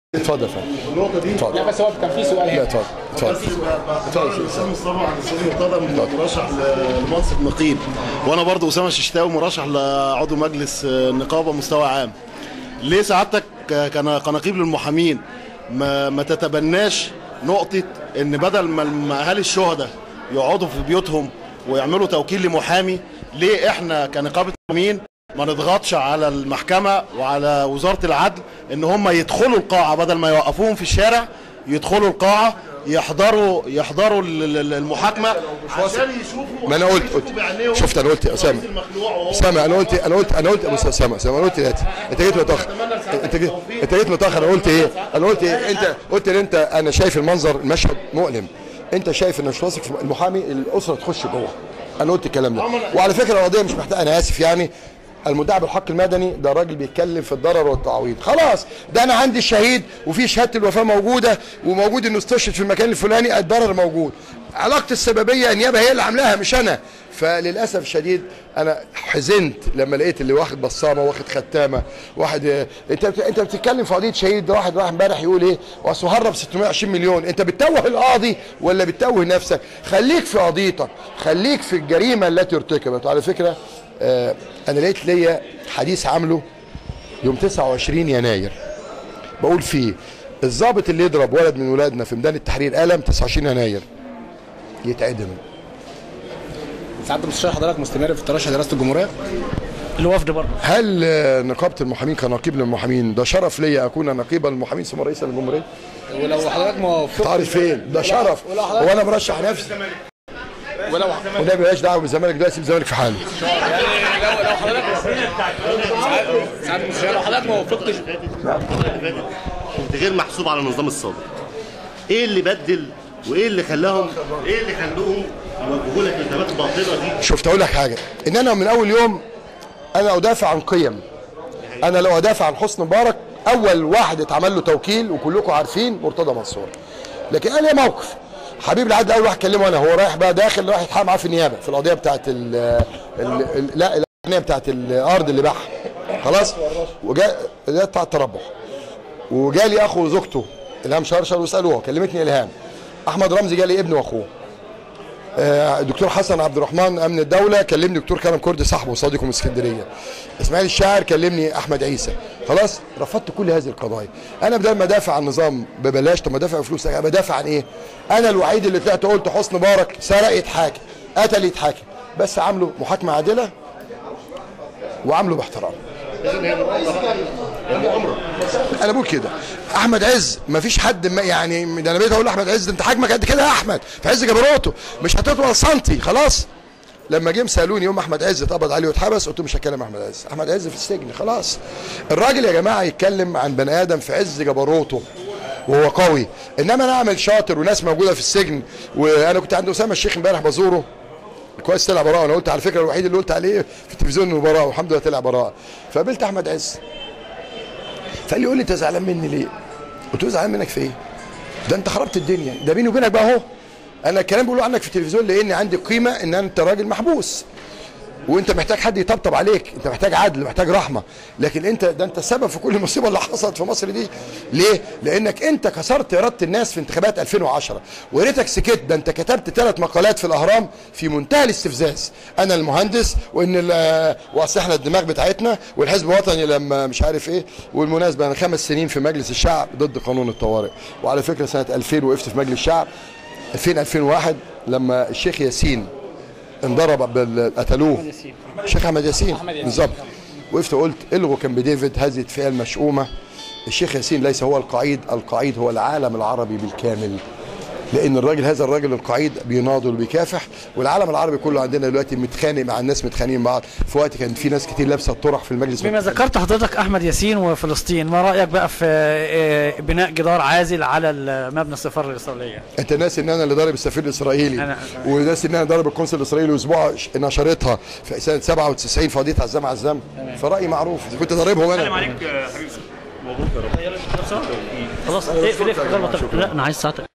اتفضل يا فندم النقطة دي اتفضل لا بس هو كان في سؤال لا هنا اتفضل اتفضل اتفضل اسامه مصطفى عبد السلام مرتضى مرشح لمنصب نقيب وانا برضو اسامه الششتاوي مرشح لعضو مجلس النقابه مستوى عام ليه سعادتك كان كنقيب للمحامين ما, ما تتبناش نقطه ان بدل ما الم- اهالي الشهداء يقعدوا في بيوتهم ويعملوا توكيل لمحامي ليه احنا كنقابه محامين ما نضغطش على المحكمه وعلى وزاره العدل ان هم يدخلوا القاعه بدل ما يوقفوهم في الشارع يدخلوا القاعه يحضروا يحضروا ال- ال- المحاكمه عشان يشوفوا ما انا قلت يشوفوا قلت بعينيهم شفت انا قلت يا اسامه الرئيس المخلوع وهو اسامه انا قلت انا قلت انا قلت بص يا اسامه اسامه انا قلت دلوقتي انت جيت متاخر انت جيت انت جيت متاخر انا قلت ايه انا قلت ايه انت قلت ان انت انا شايف المنظر المشهد مؤلم انت شايف ان مش واثق في المحامي الاسره تخش جوه انا قلت الكلام ده وعلى فكره القضيه مش محتاجه انا اسف يعني المدعي بالحق المدني ده الراجل بيتكلم في الضرر والتعويض خلاص ده انا عندي الشهيد وفي شهاده الوفاه موجوده وموجود انه استشهد في المكان الفلاني الضرر موجود علاقه السببيه النيابه هي اللي عاملاها مش انا فللاسف الشديد انا حزنت لما لقيت اللي واخد بصامه واخد ختامه واحد آه، انت بت- انت بتتكلم في قضيه شهيد ده واحد راح امبارح يقول ايه واصل هرب 620 مليون انت بتتوه القاضي ولا بتتوه نفسك خليك في قضيتك خليك في الجريمه التي ارتكبت على فكره آه انا لقيت ليا حديث عامله يوم 29 يناير بقول فيه الضابط اللي يضرب ولد من ولادنا في ميدان التحرير قلم 29 يناير يتعدم سعاده المستشار حضرتك مستمر في الترشح لرئاسه الجمهوريه الوفد برضه هل آه، نقابه المحامين كنقيب للمحامين ده شرف ليا اكون نقيبا للمحامين ثم رئيسا للجمهوريه ولو حضرتك ما وفقتش تعرف فين ده شرف ولو هو حضرتك انا مرشح نفسي ولو وده مالهاش دعوه بالزمالك ده سيب الزمالك في حاله يعني لو لو حضرتك سعاده سعادة المستشار لو حضرتك ما وفقتش كنت غير محسوب على النظام السابق ايه اللي بدل وايه اللي خلاهم ايه اللي خلوهم يوجهوا لك الانتخابات الباطله دي شفت اقول لك حاجه ان انا من اول يوم انا ادافع عن قيم انا لو ادافع عن حسن مبارك اول واحد اتعمل له توكيل وكلكم عارفين مرتضى منصور لكن انا ليا موقف حبيب العدل اول واحد كلمه انا هو رايح بقى داخل رايح يتحقق معاه في النيابه في القضيه بتاعت ال ال ال لا القضيه بتاعت الارض اللي باعها خلاص وجاء ده بتاع التربح وجالي اخو زوجته الهام شرشر واسالوها كلمتني الهام احمد رمزي جالي ابنه واخوه آه، دكتور حسن عبد الرحمن امن الدوله كلمني دكتور كرم كردي صاحبه صديقه من اسكندريه اسماعيل الشاعر كلمني احمد عيسى خلاص رفضت كل هذه القضايا انا بدل ما ادافع عن النظام ببلاش طب ما ادافع فلوس انا بدافع عن ايه انا الوحيد اللي طلعت قلت حسن مبارك سرق يتحاكم قتل يتحاكم بس عامله محاكمه عادله وعامله باحترام انا بقول كده احمد عز ما فيش حد ما يعني ده انا بقيت اقول لاحمد عز ده انت حجمك قد كده يا احمد في عز جبروته مش هتطول سنتي خلاص لما جم سالوني يوم احمد عز اتقبض عليه واتحبس قلت له مش هتكلم احمد عز احمد عز في السجن خلاص الراجل يا جماعه يتكلم عن بني ادم في عز جبروته وهو قوي انما انا اعمل شاطر وناس موجوده في السجن وانا كنت عند اسامه الشيخ امبارح بزوره كويس طلع براءه انا قلت على فكره الوحيد اللي قلت عليه في التلفزيون انه براءه والحمد لله طلع براءه فقابلت احمد عز فقال لي قول لي انت زعلان مني ليه؟ قلت له زعلان منك في ايه؟ ده انت خربت الدنيا ده بيني وبينك بقى اهو انا الكلام بقوله عنك في التلفزيون لان عندي قيمه ان انت راجل محبوس وانت محتاج حد يطبطب عليك انت محتاج عدل محتاج رحمه لكن انت ده انت السبب في كل المصيبه اللي حصلت في مصر دي ليه لانك انت كسرت اراده الناس في انتخابات 2010 ويا ريتك سكت ده انت كتبت ثلاث مقالات في الاهرام في منتهى الاستفزاز انا المهندس وان ال- واصل احنا الدماغ بتاعتنا والحزب الوطني لما مش عارف ايه والمناسبه انا خمس سنين في مجلس الشعب ضد قانون الطوارئ وعلى فكره سنه 2000 وقفت في مجلس الشعب 2000 2001 لما الشيخ ياسين انضرب بال- قتلوه الشيخ احمد ياسين بالظبط وقفت وقلت الغوا كان بديفيد هذه الفئه المشؤومه الشيخ ياسين ليس هو القعيد القعيد هو العالم العربي بالكامل لان الراجل هذا الراجل القعيد بيناضل وبيكافح والعالم العربي كله عندنا دلوقتي متخانق مع الناس متخانقين مع بعض في وقت كان في ناس كتير لابسه الطرح في المجلس بما ذكرت حضرتك احمد ياسين وفلسطين ما رايك بقى في آه، بناء جدار عازل على ال- مبنى السفاره الاسرائيليه انت ناسي ان انا اللي ضارب السفير الاسرائيلي أنا- وناسي ان انا ضارب القنصل الاسرائيلي واسبوع ش- نشرتها في سنه 97 في قضيه عزام عزام فرايي معروف اذا كنت ضاربهم انا خلاص اقفل اقفل لا انا عايز ساعتك